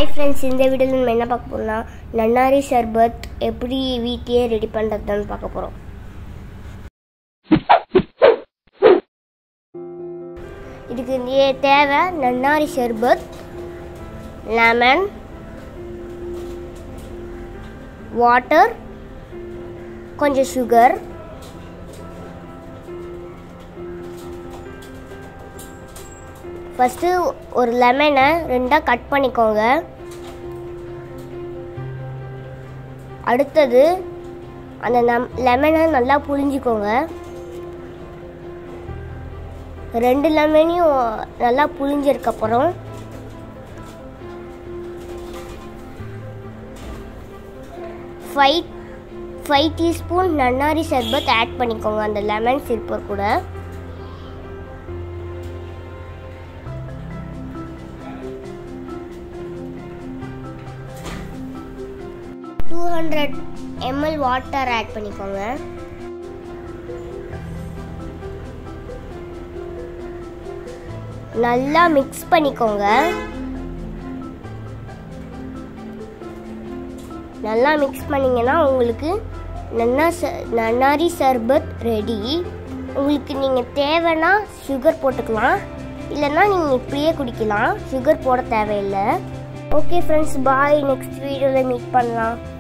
hi friends இந்த வீடியோவில் நம்ம என்ன பார்க்க போறோம்னா நன்னாரி சர்பத் எப்படி வீட்டையே ரெடி பண்ணுறதுன்னு பார்க்க போகிறோம் இதுக்கு நே- தேவை நன்னாரி சர்பத் லெமன் வாட்டர் கொஞ்சம் சுகர் ஃபஸ்ட்டு ஒரு லெமனை ரெண்டாக கட் பண்ணிக்கோங்க அடுத்தது அந்த நம் லெமனை நல்லா புழிஞ்சிக்கோங்க ரெண்டு லெமனையும் நல்லா புழிஞ்சதுக்கப்புறம் ஃபைவ் ஃபைவ் டீஸ்பூன் நன்னாரி சர்பத் ஆட் பண்ணிக்கோங்க அந்த லெமன் சிற்பர் கூட two hundred ML water add பண்ணிக்கோங்க நல்லா மிக்ஸ் பண்ணிக்கோங்க நல்லா மிக்ஸ் பண்ணிங்கன்னா உங்களுக்கு நன்னா ச நன்னாரி சர்பத் ரெடி உங்களுக்கு நீங்கள் தேவைன்னா சுகர் போட்டுக்கலாம் இல்லைன்னா நீங்கள் இப்படியே குடிக்கலாம் சுகர் போட தேவையில்லை ஓகே ஃப்ரெண்ட்ஸ் பாய் நெக்ஸ்ட் வீடியோவில் மீட் பண்ணலாம்